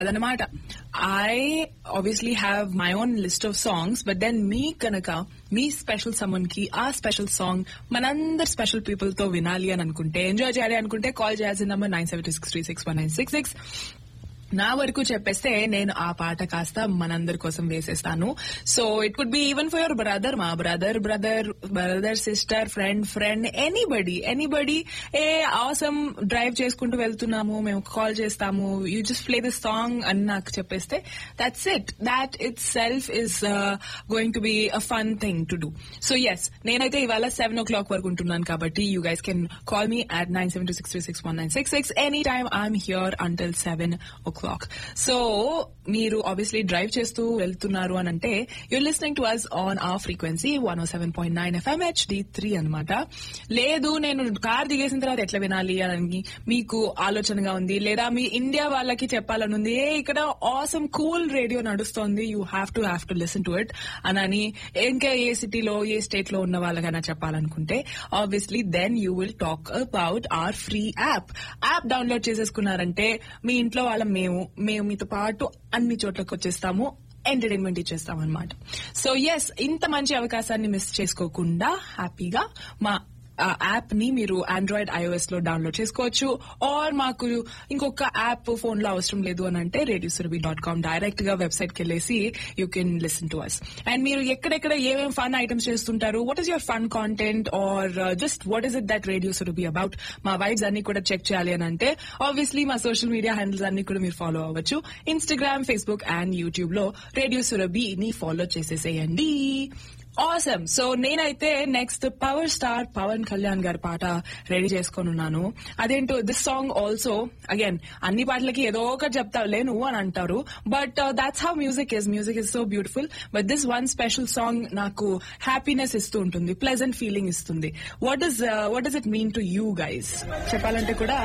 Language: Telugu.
అదనమాట I obviously have my own list of songs but then మీ కనుక మీ స్పెషల్ సమ్మన్ కి ఆ స్పెషల్ సాంగ్ మనందరు స్పెషల్ పీపుల్ తో వినాలి అని అనుకుంటే ఎంజాయ్ చేయాలి అనుకుంటే కాల్ చేయాల్సిన number nine seven six three six one nine six six నా వరకు చెప్పేస్తే నేను ఆ పాట కాస్త మనందరి కోసం వేసేస్తాను so it could be even for your brother మా brother brother brother sister friend friend anybody anybody ఏ అవసరం డ్రైవ్ చేసుకుంటూ వెళ్తున్నాము మేము కాల్ చేస్తాము you just play this song అని నాకు చెప్పేస్తే that's it that itself is going to be a fun thing to do so yes నేనైతే ఇవాళ సెవెన్ ఓ క్లాక్ వరకు ఉంటున్నాను కాబట్టి you guys can call me at nine seven two six three six one nine six six any time I'm here until seven o'clock so మీరు ఆబ్వియస్లీ డ్రైవ్ చేస్తూ వెళ్తున్నారు అని అంటే you're listening to us on a frequency one oh seven point nine FM HD three అనమాట లేదు నేను కార్ దిగేసిన తర్వాత ఎట్లా వినాలి అని మీకు ఆలోచనగా ఉంది లేదా మీ ఇండియా వాళ్ళకి చెప్పాలని ఉంది ఏ ఇక్కడ ఆసమ్ కూల్ రేడియో నడుస్తోంది you have to have to listen to it అని ఇంకా ఏ సిటీలో ఏ స్టేట్ లో ఉన్న వాళ్ళకైనా చెప్పాలనుకుంటే obviously then you will talk about our free app app download చేసేసుకున్నారంటే మీ ఇంట్లో వాళ్ళ మేము మేము మీతో పాటు అన్ని చోట్లకి వచ్చేస్తాము ఎంటర్టైన్మెంట్ ఇచ్చేస్తాం అనమాట సో ఎస్ ఇంత మంచి అవకాశాన్ని మిస్ చేసుకోకుండా హ్యాపీగా మా యాప్ ని మీరు ఆండ్రాయిడ్ ఐఓఎస్ లో డౌన్లోడ్ చేసుకోవచ్చు ఆర్ మాకు ఇంకొక యాప్ ఫోన్ లో అవసరం లేదు అని అంటే radio Surabhi dot com direct గా వెబ్సైట్ కి వెళ్ళేసి you can listen to us and మీరు ఎక్కడెక్కడ ఏమేమి ఫన్ ఐటమ్స్ చేస్తుంటారు what is your fun content or just what is it that radio Surabhi about మా వైబ్స్ అన్ని కూడా చెక్ చేయాలి అని అంటే ఆబ్వియస్లీ మా సోషల్ మీడియా హ్యాండిల్స్ అన్ని కూడా మీరు ఫాలో అవ్వచ్చు ఇన్స్టాగ్రామ్ ఫేస్బుక్ అండ్ యూట్యూబ్ లో రేడియో సురభి ని ఫాలో చేసేసేయండి ఆసమ్ సో నేనైతే next power star Pawan Kalyan గారి పాట రెడీ చేసుకొని ఉన్నాను అదేంటో దిస్ సాంగ్ ఆల్సో అగైన్ అన్ని పాటలకి ఏదో ఒకటి చెప్తావులే నువ్వు అని అంటారు but that's how music is music is so beautiful but this one special song నాకు హ్యాపీనెస్ ఇస్తూ ఉంటుంది ప్లెజెంట్ ఫీలింగ్ ఇస్తుంది what is what is it mean to you guys చెప్పాలంటే కూడా